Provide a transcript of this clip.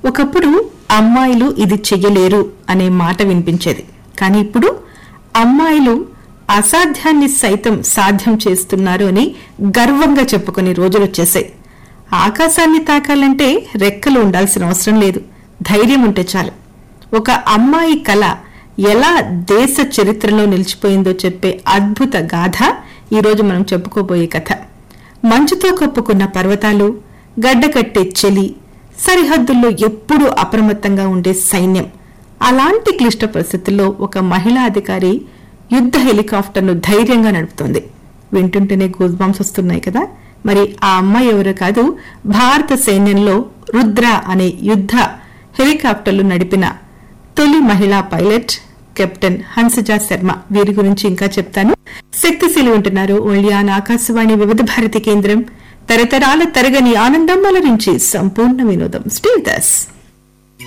ఒకప్పుడు అమ్మాయిలు ఇది చెయ్యలేరు అనే మాట వినిపించేది కానీ ఇప్పుడు అమ్మాయిలు అసాధ్యాన్ని సైతం సాధ్యం చేస్తున్నారు అని గర్వంగా చెప్పుకునే రోజులు వచ్చేసాయి ఆకాశాన్ని తాకాలంటే రెక్కలు ఉండాల్సిన అవసరం లేదు ధైర్యం ఉంటే చాలు ఒక అమ్మాయి కళ ఎలా దేశ చరిత్రలో నిలిచిపోయిందో చెప్పే అద్భుత గాథ ఈరోజు మనం చెప్పుకోబోయే కథ మంచుతో కప్పుకున్న పర్వతాలు గడ్డకట్టే చలి సరిహద్దుల్లో ఎప్పుడూ అప్రమత్తంగా ఉండే సైన్యం అలాంటి క్లిష్ట పరిస్థితుల్లో ఒక మహిళా అధికారి యుద్ధ హెలికాప్టర్ను ధైర్యంగా నడుపుతోంది వింటుంటేనే గూస్ బాంబ్స్ వస్తున్నాయి కదా మరి ఆ అమ్మాయి ఎవరో కాదు భారత సైన్యంలో రుద్ర అనే యుద్ధ హెలికాప్టర్లు నడిపిన తొలి మహిళా పైలట్ కెప్టెన్ హన్సజా శర్మ వీరి గురించి ఇంకా చెప్తాను శక్తిశీలి ఉంటున్నారు ఒళ్యాన్ ఆకాశవాణి వివిధ భారతి కేంద్రం తరతరాల తరగని ఆనందం అలరించి సంపూర్ణ వినోదం స్టీవ్ దాస్